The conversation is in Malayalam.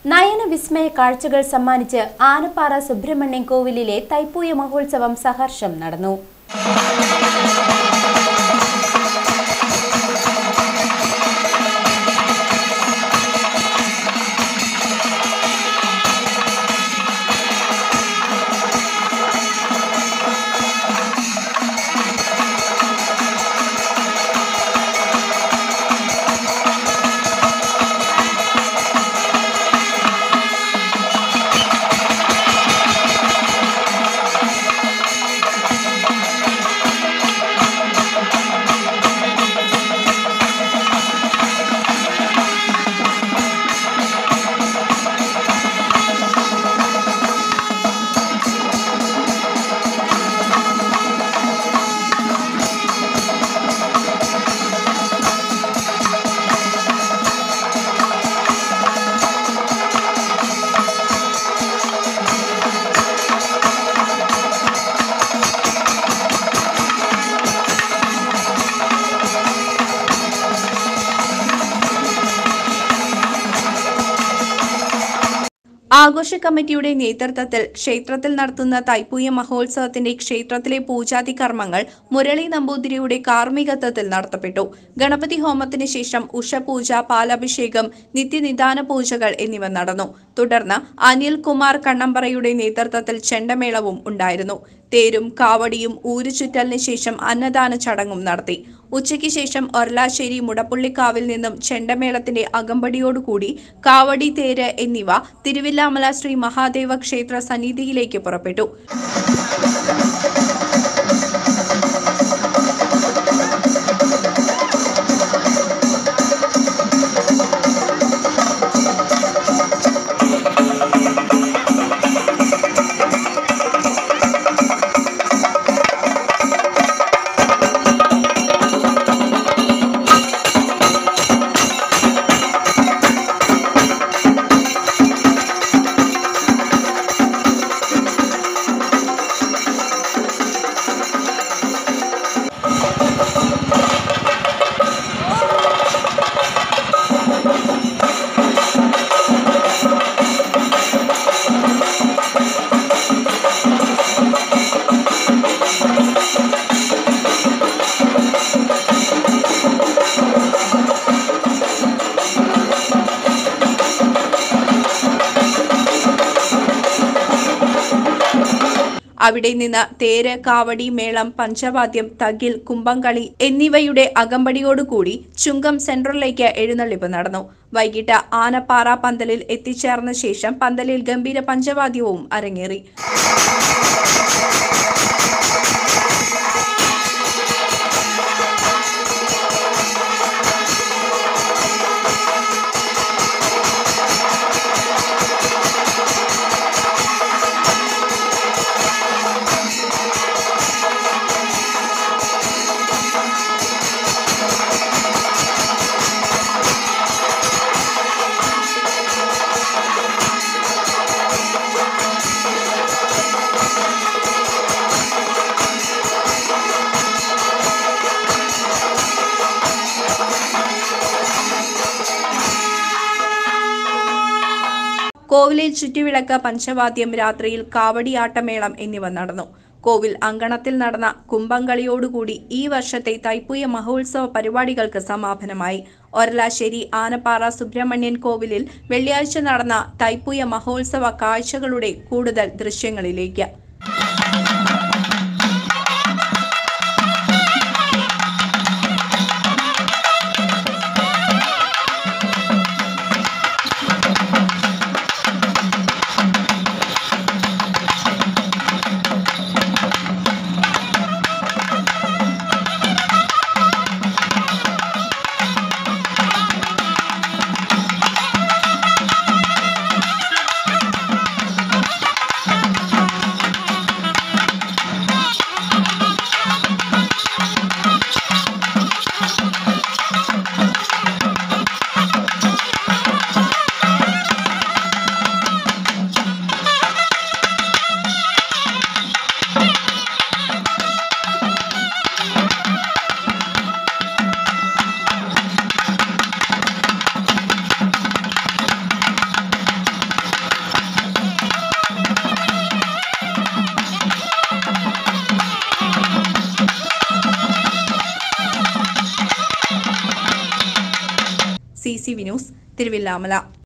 നയന വിസ്മയ കാഴ്ചകൾ സമ്മാനിച്ച് ആനപ്പാറ സുബ്രഹ്മണ്യൻ കോവിലിലെ തൈപ്പൂയ മഹോത്സവം സഹർഷം നടന്നു ആഘോഷ കമ്മിറ്റിയുടെ നേതൃത്വത്തിൽ ക്ഷേത്രത്തിൽ നടത്തുന്ന തൈപ്പൂയ മഹോത്സവത്തിന്റെ ക്ഷേത്രത്തിലെ പൂജാതി കർമ്മങ്ങൾ മുരളി നമ്പൂതിരിയുടെ കാർമ്മികത്വത്തിൽ നടത്തപ്പെട്ടു ഗണപതി ഹോമത്തിന് ശേഷം ഉഷപൂജ പാലാഭിഷേകം നിത്യനിദാന പൂജകൾ എന്നിവ നടന്നു തുടർന്ന് അനിൽ കുമാർ കണ്ണമ്പറയുടെ നേതൃത്വത്തിൽ ചെണ്ടമേളവും ഉണ്ടായിരുന്നു തേരും കാവടിയും ഊരുചുറ്റലിന് ശേഷം അന്നദാന ചടങ്ങും നടത്തി ഉച്ചയ്ക്ക് ശേഷം ഒർലാശ്ശേരി മുടപ്പുള്ളിക്കാവിൽ നിന്നും ചെണ്ടമേളത്തിന്റെ അകമ്പടിയോടുകൂടി കാവടി തേര് എന്നിവ തിരുവില്ലാമല ശ്രീ മഹാദേവ ക്ഷേത്ര സന്നിധിയിലേക്ക് പുറപ്പെട്ടു അവിടെ നിന്ന് തേര് കാവടി മേളം പഞ്ചവാദ്യം തകിൽ കുമ്പംകളി എന്നിവയുടെ അകമ്പടിയോടുകൂടി ചുങ്കം സെൻട്രലിലേക്ക് എഴുന്നള്ളിപ്പ് നടന്നു വൈകിട്ട് ആനപ്പാറ പന്തലിൽ എത്തിച്ചേർന്ന ശേഷം പന്തലിൽ ഗംഭീര പഞ്ചവാദ്യവും അരങ്ങേറി കോവിലിൽ ചുറ്റുവിളക്ക് പഞ്ചവാദ്യം രാത്രിയിൽ കാവടിയാട്ടമേളം എന്നിവ നടന്നു കോവിൽ അങ്കണത്തിൽ നടന്ന കുംഭംകളിയോടുകൂടി ഈ വർഷത്തെ തൈപ്പൂയ മഹോത്സവ പരിപാടികൾക്ക് സമാപനമായി ഒരലാശ്ശേരി ആനപ്പാറ സുബ്രഹ്മണ്യൻ കോവിലിൽ വെള്ളിയാഴ്ച നടന്ന തൈപ്പൂയ മഹോത്സവ കാഴ്ചകളുടെ കൂടുതൽ ദൃശ്യങ്ങളിലേക്ക് C C V news Thiruvilwamala